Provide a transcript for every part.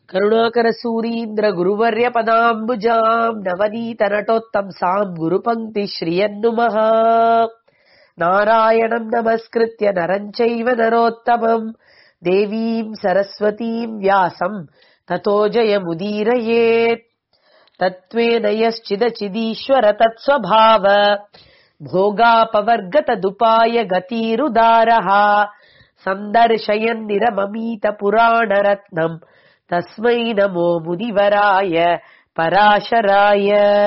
करुणाकरसूरीन्द्र गुरुवर्य पदाम्बुजाम् नवनीतनटोत्तंसाम् गुरुपङ्क्तिश्रियन्नुमः नारायणम् नमस्कृत्य नरम् चैव नरोत्तमम् देवीम् सरस्वतीम् व्यासम् ततो जयमुदीरयेत् तत्त्वेन यश्चिदचिदीश्वर तत्स्वभाव भोगापवर्गतदुपाय गतिरुदारः सन्दर्शयन्निरममीत पुराणरत्नम् तस्मै नमो முதிவராய பராசராய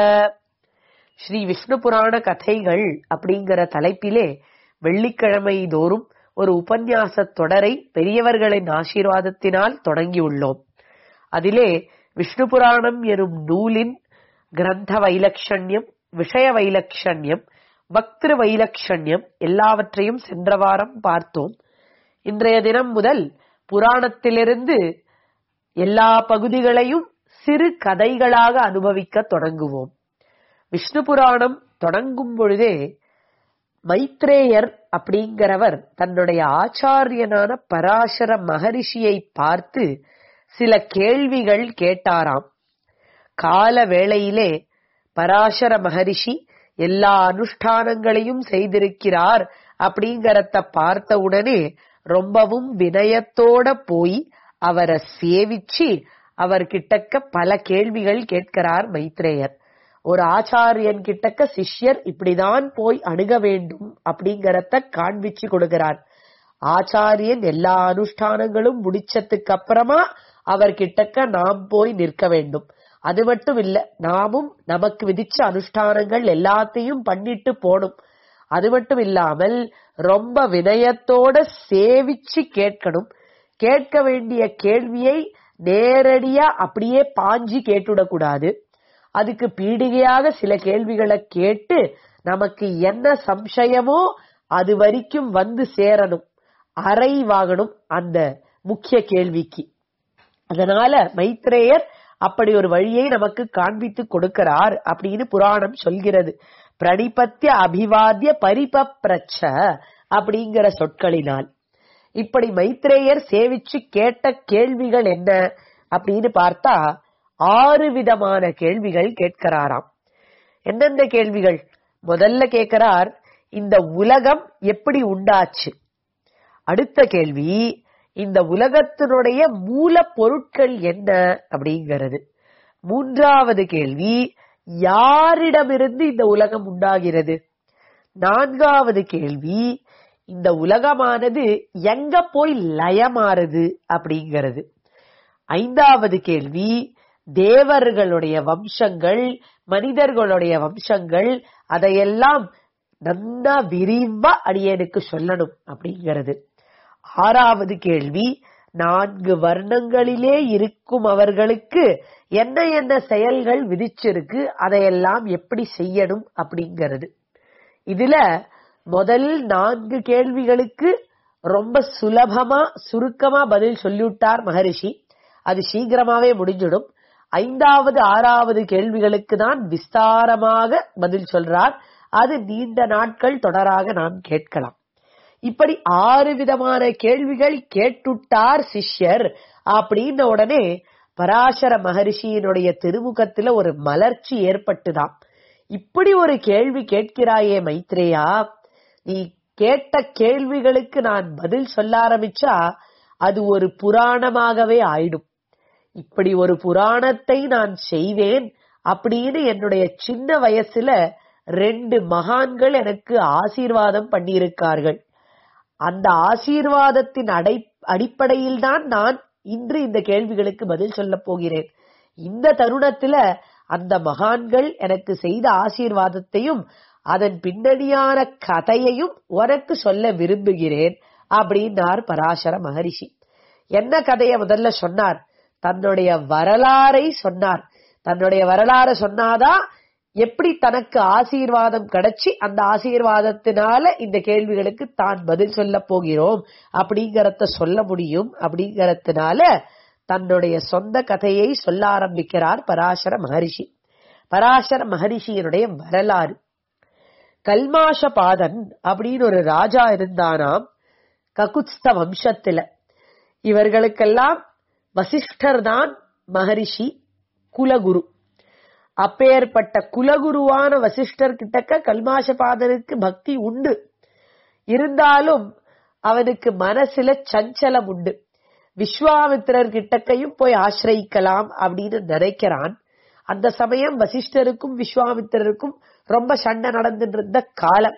ஸ்ரீ விஷ்ணு புராண கதைகள் அப்படிங்கிற தலைப்பிலே வெள்ளிக்கிழமை தோறும் ஒரு உபன்யாச தொடரை பெரியவர்களின் ஆசீர்வாதத்தினால் தொடங்கியுள்ளோம் அதிலே விஷ்ணு புராணம் எனும் நூலின் கிரந்த வைலட்சண்யம் விஷய வைலட்சண்யம் பக்திரு வைலட்சண்யம் எல்லாவற்றையும் சென்ற வாரம் பார்த்தோம் இன்றைய தினம் முதல் புராணத்திலிருந்து எல்லா பகுதிகளையும் சிறு கதைகளாக அனுபவிக்க தொடங்குவோம் விஷ்ணு புராணம் தொடங்கும் பொழுதே மைத்ரேயர் அப்படிங்கிறவர் தன்னுடைய ஆச்சாரியனான பராசர மகரிஷியை பார்த்து சில கேள்விகள் கேட்டாராம் கால வேளையிலே பராசர மகரிஷி எல்லா அனுஷ்டானங்களையும் செய்திருக்கிறார் அப்படிங்கறத பார்த்த உடனே ரொம்பவும் வினயத்தோட போய் அவரை சேவிச்சு அவர்கிட்டக்க பல கேள்விகள் கேட்கிறார் மைத்ரேயர் ஒரு ஆச்சாரியன் கிட்டக்க சிஷ்யர் இப்படிதான் போய் அணுக வேண்டும் அப்படிங்கறத காண்பிச்சு கொடுக்கிறார் ஆச்சாரியன் எல்லா அனுஷ்டானங்களும் முடிச்சதுக்கு அப்புறமா அவர்கிட்டக்க நாம் போய் நிற்க வேண்டும் அது மட்டும் இல்ல நாமும் நமக்கு விதிச்ச அனுஷ்டானங்கள் எல்லாத்தையும் பண்ணிட்டு போணும் அது மட்டும் இல்லாமல் ரொம்ப வினயத்தோட சேவிச்சு கேட்கணும் கேட்க வேண்டிய கேள்வியை நேரடியா அப்படியே பாஞ்சி கேட்டுடக்கூடாது அதுக்கு பீடிகையாக சில கேள்விகளை கேட்டு நமக்கு என்ன சம்சயமோ அது வரைக்கும் வந்து சேரணும் அறைவாகணும் அந்த முக்கிய கேள்விக்கு அதனால மைத்ரேயர் அப்படி ஒரு வழியை நமக்கு காண்பித்து கொடுக்கிறார் அப்படின்னு புராணம் சொல்கிறது பிரணிபத்திய அபிவாத்திய பரிபப்ரச்ச அப்படிங்கிற சொற்களினால் இப்படி மைத்ரேயர் சேவிச்சு கேட்ட கேள்விகள் என்ன அப்படின்னு பார்த்தா ஆறு விதமான கேள்விகள் கேட்கிறாராம் எந்தெந்த கேள்விகள் முதல்ல கேட்கிறார் இந்த உலகம் எப்படி உண்டாச்சு அடுத்த கேள்வி இந்த உலகத்தினுடைய மூல பொருட்கள் என்ன அப்படிங்கிறது மூன்றாவது கேள்வி யாரிடமிருந்து இந்த உலகம் உண்டாகிறது நான்காவது கேள்வி இந்த உலகமானது எங்க போய் லயமாறுது அப்படிங்கிறது ஐந்தாவது கேள்வி தேவர்களுடைய வம்சங்கள் மனிதர்களுடைய வம்சங்கள் அதையெல்லாம் நன்னா விரிவா அடியனுக்கு சொல்லணும் அப்படிங்கிறது ஆறாவது கேள்வி நான்கு வர்ணங்களிலே இருக்கும் அவர்களுக்கு என்ன என்ன செயல்கள் விதிச்சிருக்கு அதையெல்லாம் எப்படி செய்யணும் அப்படிங்கிறது இதுல முதல் நான்கு கேள்விகளுக்கு ரொம்ப சுலபமா சுருக்கமா பதில் சொல்லிவிட்டார் மகரிஷி அது சீக்கிரமாவே முடிஞ்சிடும் ஐந்தாவது ஆறாவது கேள்விகளுக்கு தான் விஸ்தாரமாக பதில் சொல்றார் அது நீண்ட நாட்கள் தொடராக நாம் கேட்கலாம் இப்படி ஆறு விதமான கேள்விகள் கேட்டுட்டார் சிஷ்யர் அப்படின்ன உடனே பராசர மகரிஷியினுடைய திருமுகத்துல ஒரு மலர்ச்சி ஏற்பட்டுதான் இப்படி ஒரு கேள்வி கேட்கிறாயே மைத்ரேயா நீ கேட்ட கேள்விகளுக்கு நான் பதில் சொல்ல ஆரம்பிச்சா அது ஒரு புராணமாகவே ஆயிடும் இப்படி ஒரு புராணத்தை நான் செய்வேன் அப்படின்னு என்னுடைய சின்ன வயசுல ரெண்டு மகான்கள் எனக்கு ஆசீர்வாதம் பண்ணியிருக்கார்கள் அந்த ஆசீர்வாதத்தின் அடை அடிப்படையில் தான் நான் இன்று இந்த கேள்விகளுக்கு பதில் சொல்ல போகிறேன் இந்த தருணத்துல அந்த மகான்கள் எனக்கு செய்த ஆசீர்வாதத்தையும் அதன் பின்னணியான கதையையும் உனக்கு சொல்ல விரும்புகிறேன் அப்படின்னார் பராசர மகரிஷி என்ன கதையை முதல்ல சொன்னார் தன்னுடைய வரலாறை சொன்னார் தன்னுடைய வரலாறு சொன்னாதான் எப்படி தனக்கு ஆசீர்வாதம் கிடைச்சி அந்த ஆசீர்வாதத்தினால இந்த கேள்விகளுக்கு தான் பதில் சொல்ல போகிறோம் அப்படிங்கறத சொல்ல முடியும் அப்படிங்கறதுனால தன்னுடைய சொந்த கதையை சொல்ல ஆரம்பிக்கிறார் பராசர மகரிஷி பராசர மகரிஷியினுடைய வரலாறு கல்மாஷ பாதன் அப்படின்னு ஒரு ராஜா இருந்தானாம் ககுத்ஸ்த வம்சத்துல இவர்களுக்கெல்லாம் வசிஷ்டர் தான் மகரிஷி குலகுரு அப்பேற்பட்ட குலகுருவான வசிஷ்டர் கிட்டக்க கல்மாஷபாதனுக்கு பக்தி உண்டு இருந்தாலும் அவனுக்கு மனசுல சஞ்சலம் உண்டு விஸ்வாமித்திரர் கிட்டக்கையும் போய் ஆசிரயிக்கலாம் அப்படின்னு நினைக்கிறான் அந்த சமயம் வசிஷ்டருக்கும் விஸ்வாமித்திரருக்கும் ரொம்ப சண்டை நடந்துட்டு இருந்த காலம்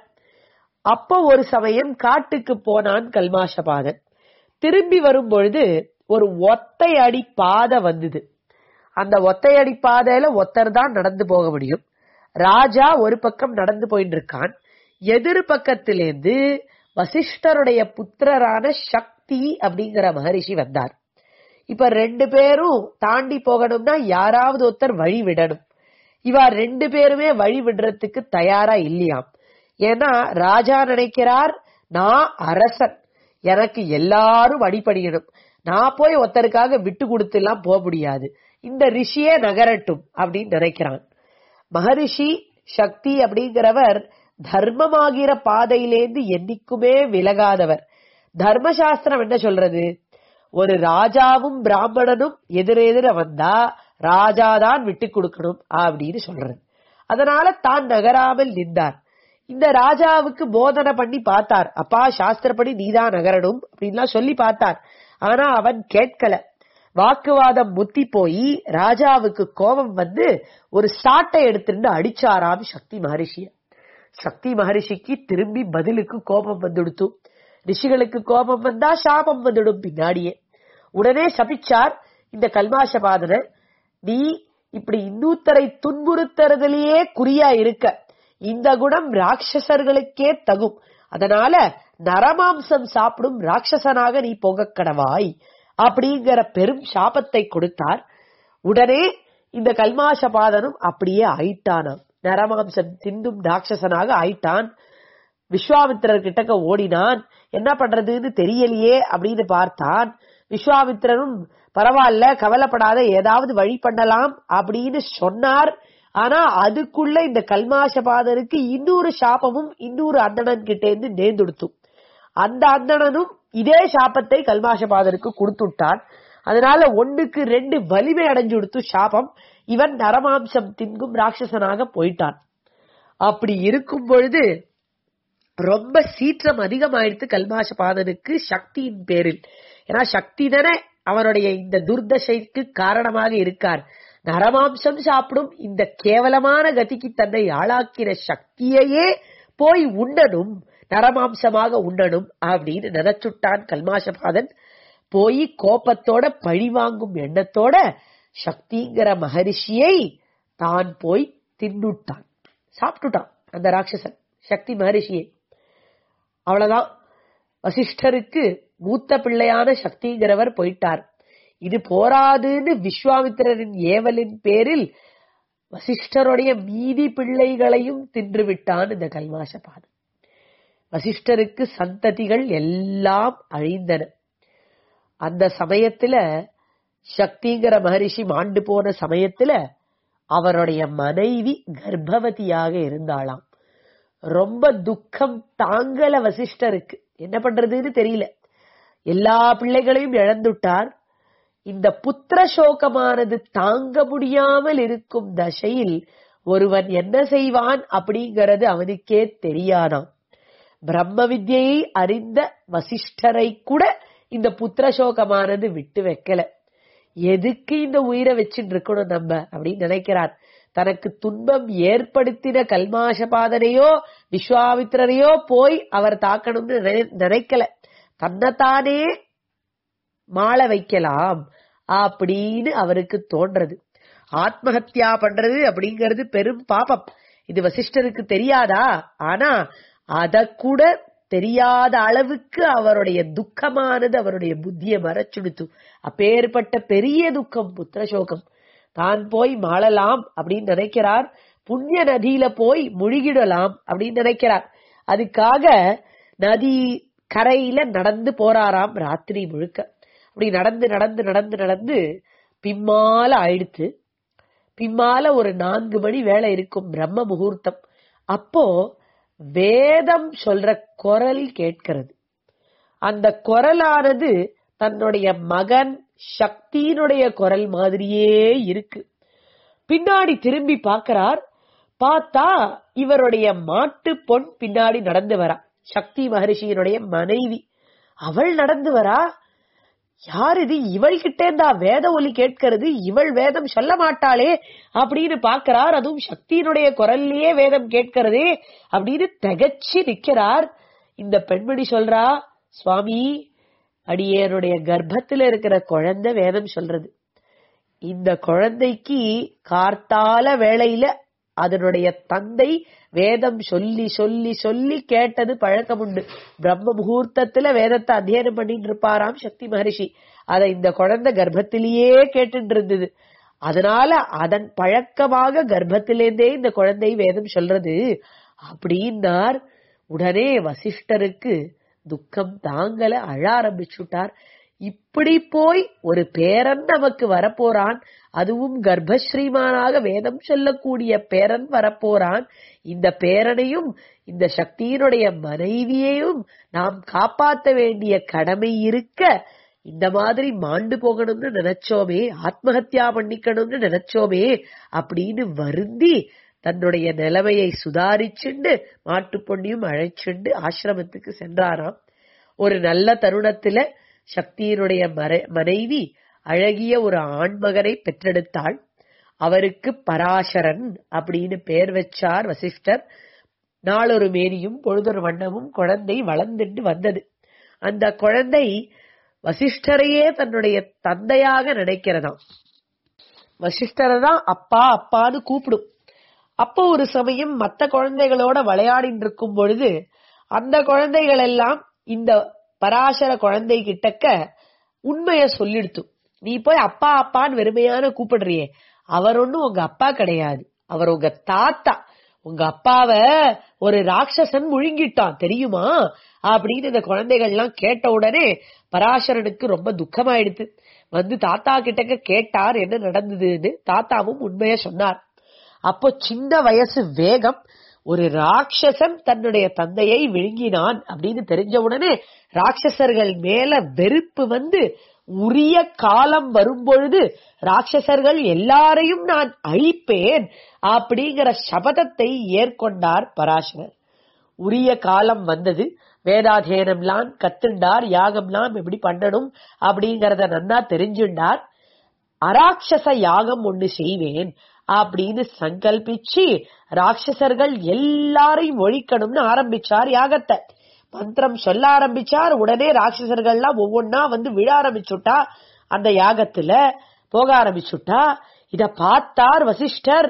அப்போ ஒரு சமயம் காட்டுக்கு போனான் கல்மாஷபாதன் திரும்பி வரும் பொழுது ஒரு ஒத்தை அடி பாதை வந்தது அந்த ஒத்தை அடி பாதையில ஒத்தர் தான் நடந்து போக முடியும் ராஜா ஒரு பக்கம் நடந்து போயிட்டு இருக்கான் எதிர் பக்கத்திலேருந்து வசிஷ்டருடைய புத்திரரான சக்தி அப்படிங்கிற மகரிஷி வந்தார் இப்ப ரெண்டு பேரும் தாண்டி போகணும்னா யாராவது ஒருத்தர் வழி விடணும் இவா ரெண்டு பேருமே வழி விடுறதுக்கு தயாரா இல்லையாம் ஏன்னா ராஜா நினைக்கிறார் நான் அரசன் எனக்கு எல்லாரும் அடிபடியணும் நான் போய் ஒருத்தருக்காக விட்டு கொடுத்து எல்லாம் போக முடியாது இந்த ரிஷியே நகரட்டும் அப்படின்னு நினைக்கிறான் மகரிஷி சக்தி அப்படிங்கிறவர் தர்மமாகிற பாதையிலேந்து என்னைக்குமே விலகாதவர் தர்மசாஸ்திரம் என்ன சொல்றது ஒரு ராஜாவும் பிராமணனும் எதிரெதிர வந்தா ராஜாதான் விட்டு கொடுக்கணும் அப்படின்னு சொல்றது அதனால தான் நகராமல் நின்றார் இந்த ராஜாவுக்கு போதனை பண்ணி பார்த்தார் அப்பா சாஸ்திரப்படி நீதான் நகரணும் அப்படின்லாம் சொல்லி பார்த்தார் ஆனா அவன் கேட்கல வாக்குவாதம் முத்தி போய் ராஜாவுக்கு கோபம் வந்து ஒரு சாட்டை எடுத்துட்டு அடிச்சாராம் சக்தி மகரிஷிய சக்தி மகரிஷிக்கு திரும்பி பதிலுக்கு கோபம் வந்துடுத்து ரிஷிகளுக்கு கோபம் வந்தா சாபம் வந்துடும் பின்னாடியே உடனே சபிச்சார் இந்த கல்மாஷபாதன நீ இப்படி இன்னூத்தரை துன்புறுத்துறதுலயே குறியா இருக்க இந்த குணம் ராட்சசர்களுக்கே தகும் அதனால நரமாம்சம் சாப்பிடும் ராட்சசனாக நீ போக கடவாய் அப்படிங்கிற பெரும் சாபத்தை கொடுத்தார் உடனே இந்த கல்மாஷபாதனும் அப்படியே ஆயிட்டானாம் நரமாம்சம் தின்னும் ராட்சசனாக ஆயிட்டான் விஸ்வாமித்திரர் கிட்டக்க ஓடினான் என்ன பண்றதுன்னு தெரியலையே அப்படின்னு பார்த்தான் விஸ்வாமித்திரனும் பரவாயில்ல கவலைப்படாத ஏதாவது வழி பண்ணலாம் அப்படின்னு சொன்னார் ஆனா அதுக்குள்ள இந்த கல்மாஷபாதனுக்கு இன்னொரு சாபமும் இன்னொரு அந்தணன் கிட்ட இருந்து நேர்ந்துடுத்தும் அந்த அந்தணனும் இதே சாபத்தை கல்மாஷபாதனுக்கு கொடுத்துட்டான் அதனால ஒண்ணுக்கு ரெண்டு வலிமை அடைஞ்சு கொடுத்து சாபம் இவன் நரமாம்சம் தின்கும் ராட்சசனாக போயிட்டான் அப்படி இருக்கும் பொழுது ரொம்ப சீற்றம் அதிகமாயிடுத்து கல்மாஷபாதனுக்கு சக்தியின் பேரில் ஏன்னா சக்தி தானே அவனுடைய இந்த துர்தசைக்கு காரணமாக இருக்கார் நரமாம்சம் சாப்பிடும் இந்த கேவலமான கதிக்கு தன்னை ஆளாக்கிற சக்தியையே போய் உண்ணணும் நரமாம்சமாக உண்ணணும் அப்படின்னு நினைச்சுட்டான் கல்மாஷபாதன் போய் கோபத்தோட பழி வாங்கும் எண்ணத்தோட சக்திங்கிற மகரிஷியை தான் போய் தின்னுட்டான் சாப்பிட்டுட்டான் அந்த ராட்சசன் சக்தி மகரிஷியை அவ்வளவுதான் வசிஷ்டருக்கு மூத்த பிள்ளையான சக்திங்கிறவர் போயிட்டார் இது போராதுன்னு விஸ்வாமித்திரரின் ஏவலின் பேரில் வசிஷ்டருடைய மீதி பிள்ளைகளையும் தின்று விட்டான் இந்த கல்மாஷபாதன் வசிஷ்டருக்கு சந்ததிகள் எல்லாம் அழிந்தன அந்த சமயத்துல சக்திங்கிற மகரிஷி மாண்டு போன சமயத்துல அவருடைய மனைவி கர்ப்பவதியாக இருந்தாளாம் ரொம்ப துக்கம் தாங்கல வசிஷ்டருக்கு என்ன பண்றதுன்னு தெரியல எல்லா பிள்ளைகளையும் இழந்துட்டார் இந்த புத்திர சோகமானது தாங்க முடியாமல் இருக்கும் தசையில் ஒருவன் என்ன செய்வான் அப்படிங்கறது அவனுக்கே தெரியாதாம் பிரம்ம வித்யை அறிந்த வசிஷ்டரை கூட இந்த புத்திர சோகமானது விட்டு வைக்கல எதுக்கு இந்த உயிரை வச்சுட்டு இருக்கணும் நம்ம அப்படின்னு நினைக்கிறார் தனக்கு துன்பம் ஏற்படுத்தின கல்மாஷபாதனையோ விஸ்வாமித்திரரையோ போய் அவர் தாக்கணும்னு நினை- நினைக்கல தன்னைத்தானே மாள வைக்கலாம் அப்படின்னு அவருக்கு தோன்றது ஆத்மஹத்யா பண்றது அப்படிங்கிறது பெரும் பாபம் இது வசிஷ்டருக்கு தெரியாதா ஆனா அத கூட தெரியாத அளவுக்கு அவருடைய துக்கமானது அவருடைய புத்தியை மறைச்சுடுத்து அப்பேற்பட்ட பெரிய துக்கம் புத்திர சோகம் தான் போய் மாளலாம் அப்படின்னு நினைக்கிறார் புண்ணிய நதியில போய் முழுகிடலாம் அப்படின்னு நினைக்கிறார் அதுக்காக நதி கரையில நடந்து போறாராம் ராத்திரி முழுக்க அப்படி நடந்து நடந்து நடந்து நடந்து பிம்மால ஆயிடுத்து பிம்மால ஒரு நான்கு மணி வேலை இருக்கும் பிரம்ம முகூர்த்தம் அப்போ வேதம் சொல்ற குரல் கேட்கிறது அந்த குரலானது தன்னுடைய மகன் சக்தியினுடைய குரல் மாதிரியே இருக்கு பின்னாடி திரும்பி பார்க்கறார் பார்த்தா இவருடைய மாட்டு பொன் பின்னாடி நடந்து வரா சக்தி மகரிஷியினுடைய மனைவி அவள் நடந்து வரா யார் இது இவள் கிட்டேந்தா வேத ஒலி கேட்கிறது இவள் வேதம் சொல்ல மாட்டாளே அப்படின்னு பாக்குறார் அதுவும் சக்தியினுடைய குரல்லையே வேதம் கேட்கிறதே அப்படின்னு திகச்சு நிக்கிறார் இந்த பெண்மணி சொல்றா சுவாமி அடியேனுடைய கர்ப்பத்துல இருக்கிற குழந்தை வேதம் சொல்றது இந்த குழந்தைக்கு கார்த்தால வேளையில அதனுடைய தந்தை வேதம் சொல்லி சொல்லி சொல்லி கேட்டது பழக்கம் உண்டு பிரம்ம முகூர்த்தத்துல வேதத்தை அத்தியனம் பண்ணிட்டு இருப்பாராம் சக்தி மகரிஷி அத இந்த குழந்தை கர்ப்பத்திலேயே கேட்டுட்டு இருந்தது அதனால அதன் பழக்கமாக கர்ப்பத்திலேருந்தே இந்த குழந்தை வேதம் சொல்றது அப்படின்னார் உடனே வசிஷ்டருக்கு துக்கம் தாங்கல அழ ஆரம்பிச்சுட்டார் இப்படி போய் ஒரு பேரன் நமக்கு வரப்போறான் அதுவும் கர்ப்பஸ்ரீமானாக வேதம் சொல்லக்கூடிய பேரன் வரப்போறான் இந்த பேரனையும் இந்த சக்தியினுடைய மனைவியையும் நாம் காப்பாத்த வேண்டிய கடமை இருக்க இந்த மாதிரி மாண்டு போகணும்னு நினைச்சோமே ஆத்மஹத்யா பண்ணிக்கணும்னு நினைச்சோமே அப்படின்னு வருந்தி தன்னுடைய நிலைமையை சுதாரிச்சுண்டு மாட்டுப் பொண்ணையும் அழைச்சுண்டு ஆசிரமத்துக்கு சென்றாராம் ஒரு நல்ல தருணத்துல சக்தியினுடைய மறை- மனைவி அழகிய ஒரு ஆண்மகனை பெற்றெடுத்தாள் அவருக்கு பராசரன் அப்படின்னு பெயர் வச்சார் வசிஷ்டர் நாளொரு மேனியும் பொழுதொரு வண்ணமும் குழந்தை வளர்ந்துட்டு வந்தது அந்த குழந்தை வசிஷ்டரையே தன்னுடைய தந்தையாக நினைக்கிறதாம் வசிஷ்டரை தான் அப்பா அப்பான்னு கூப்பிடும் அப்போ ஒரு சமயம் மத்த குழந்தைகளோட விளையாடிட்டு இருக்கும் பொழுது அந்த குழந்தைகள் எல்லாம் இந்த பராசர குழந்தை கிட்டக்க உண்மைய சொல்லிடுத்து நீ போய் அப்பா அப்பான்னு வெறுமையான கூப்பிடுறியே அவர் ஒண்ணும் உங்க அப்பா கிடையாது அவர் உங்க தாத்தா உங்க அப்பாவ ஒரு ராட்சசன் முழுங்கிட்டான் தெரியுமா அப்படின்னு இந்த குழந்தைகள் எல்லாம் கேட்ட உடனே பராசரனுக்கு ரொம்ப துக்கமாயிடுது வந்து தாத்தா கிட்டக்க கேட்டார் என்ன நடந்ததுன்னு தாத்தாவும் உண்மைய சொன்னார் அப்போ சின்ன வயசு வேகம் ஒரு ராட்சசன் தன்னுடைய தந்தையை விழுங்கினான் அப்படின்னு தெரிஞ்ச உடனே ராட்சசர்கள் மேல வெறுப்பு வந்து உரிய காலம் வரும்பொழுது ராட்சசர்கள் எல்லாரையும் நான் அழிப்பேன் அப்படிங்கிற சபதத்தை ஏற்கொண்டார் பராசரர் உரிய காலம் வந்தது வேதாத்தியனம்லாம் கத்துண்டார் யாகம்லாம் எப்படி பண்ணணும் அப்படிங்கறத நன்னா தெரிஞ்சுண்டார் அராட்சச யாகம் ஒண்ணு செய்வேன் அப்படின்னு சங்கல்பிச்சு ராட்சசர்கள் எல்லாரையும் ஒழிக்கணும்னு ஆரம்பிச்சார் யாகத்தை மந்திரம் சொல்ல ஆரம்பிச்சார் உடனே ராட்சசர்கள்லாம் ஒவ்வொன்னா வந்து விழ ஆரம்பிச்சுட்டா அந்த யாகத்துல போக ஆரம்பிச்சுட்டா இத பார்த்தார் வசிஷ்டர்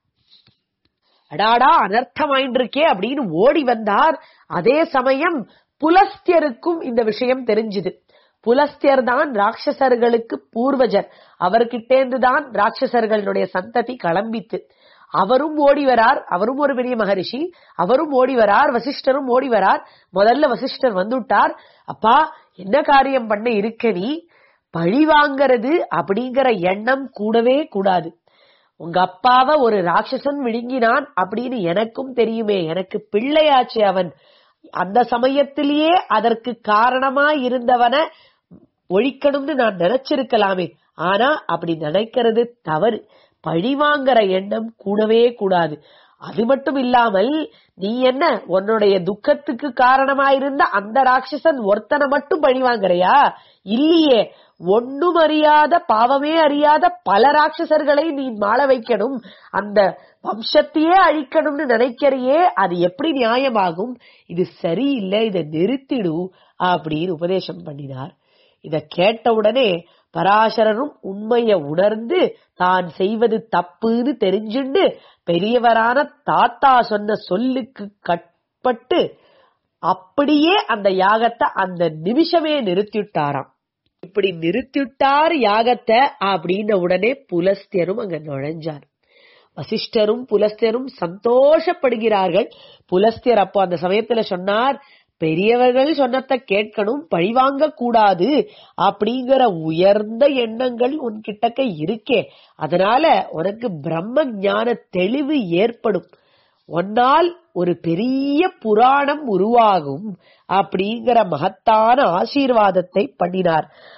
அடாடா அனர்த்தமாயின்றிருக்கே அப்படின்னு ஓடி வந்தார் அதே சமயம் புலஸ்தியருக்கும் இந்த விஷயம் தெரிஞ்சுது புலஸ்தியர் தான் ராட்சசர்களுக்கு பூர்வஜர் அவர்கிட்டேந்து தான் ராட்சசர்களுடைய சந்ததி கிளம்பித்து அவரும் ஓடி வரார் அவரும் ஒரு பெரிய மகரிஷி அவரும் ஓடி வரார் வசிஷ்டரும் ஓடி வரார் முதல்ல வசிஷ்டர் வந்துட்டார் அப்பா என்ன காரியம் பண்ண இருக்க நீ பழி வாங்கறது அப்படிங்கிற எண்ணம் கூடவே கூடாது உங்க அப்பாவை ஒரு ராட்சசன் விழுங்கினான் அப்படின்னு எனக்கும் தெரியுமே எனக்கு பிள்ளையாச்சு அவன் அந்த சமயத்திலேயே அதற்கு காரணமா இருந்தவனை ஒழிக்கணும்னு நான் நினைச்சிருக்கலாமே ஆனா அப்படி நினைக்கிறது தவறு பழிவாங்கிற எண்ணம் கூடவே கூடாது அது மட்டும் இல்லாமல் நீ என்ன உன்னுடைய துக்கத்துக்கு காரணமா இருந்த அந்த ராட்சசன் ஒருத்தனை மட்டும் பழி வாங்குறியா இல்லையே ஒண்ணும் அறியாத பாவமே அறியாத பல ராட்சசர்களை நீ மாள வைக்கணும் அந்த வம்சத்தையே அழிக்கணும்னு நினைக்கிறியே அது எப்படி நியாயமாகும் இது சரியில்லை இதை நிறுத்திடு அப்படின்னு உபதேசம் பண்ணினார் இத கேட்ட உடனே பராசரரும் உண்மைய உணர்ந்து தான் செய்வது தப்புன்னு தெரிஞ்சுண்டு பெரியவரான தாத்தா சொன்ன சொல்லுக்கு கட்பட்டு அப்படியே அந்த யாகத்தை அந்த நிமிஷமே நிறுத்திவிட்டாராம் இப்படி நிறுத்திவிட்டார் யாகத்தை அப்படின்ன உடனே புலஸ்தியரும் அங்க நுழைஞ்சார் வசிஷ்டரும் புலஸ்தியரும் சந்தோஷப்படுகிறார்கள் புலஸ்தியர் அப்போ அந்த சமயத்துல சொன்னார் பெரியவர்கள் சொன்னதை கேட்கணும் பழிவாங்க கூடாது அப்படிங்கிற உயர்ந்த எண்ணங்கள் உன்கிட்டக்க இருக்கே அதனால உனக்கு பிரம்ம ஞான தெளிவு ஏற்படும் ஒன்னால் ஒரு பெரிய புராணம் உருவாகும் அப்படிங்கிற மகத்தான ஆசீர்வாதத்தை பண்ணினார்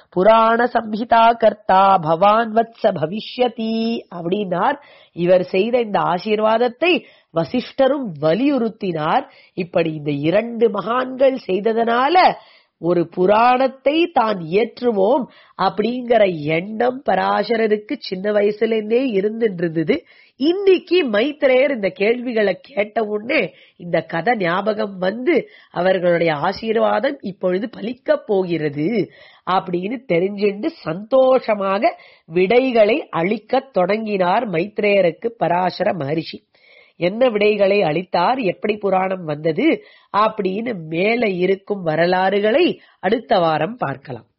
புராண சம்ஹிதா கர்த்தா பவான் வத்ச பவிஷ்யதி அப்படின்னார் இவர் செய்த இந்த ஆசீர்வாதத்தை வசிஷ்டரும் வலியுறுத்தினார் இப்படி இந்த இரண்டு மகான்கள் செய்ததனால ஒரு புராணத்தை தான் இயற்றுவோம் அப்படிங்கிற எண்ணம் பராசரருக்கு சின்ன வயசுல இருந்தே இருந்துட்டு இன்னைக்கு மைத்ரேயர் இந்த கேள்விகளை கேட்ட உடனே இந்த கதை ஞாபகம் வந்து அவர்களுடைய ஆசீர்வாதம் இப்பொழுது பலிக்க போகிறது அப்படின்னு தெரிஞ்சுண்டு சந்தோஷமாக விடைகளை அளிக்கத் தொடங்கினார் மைத்ரேயருக்கு பராசர மகரிஷி என்ன விடைகளை அளித்தார் எப்படி புராணம் வந்தது அப்படின்னு மேல இருக்கும் வரலாறுகளை அடுத்த வாரம் பார்க்கலாம்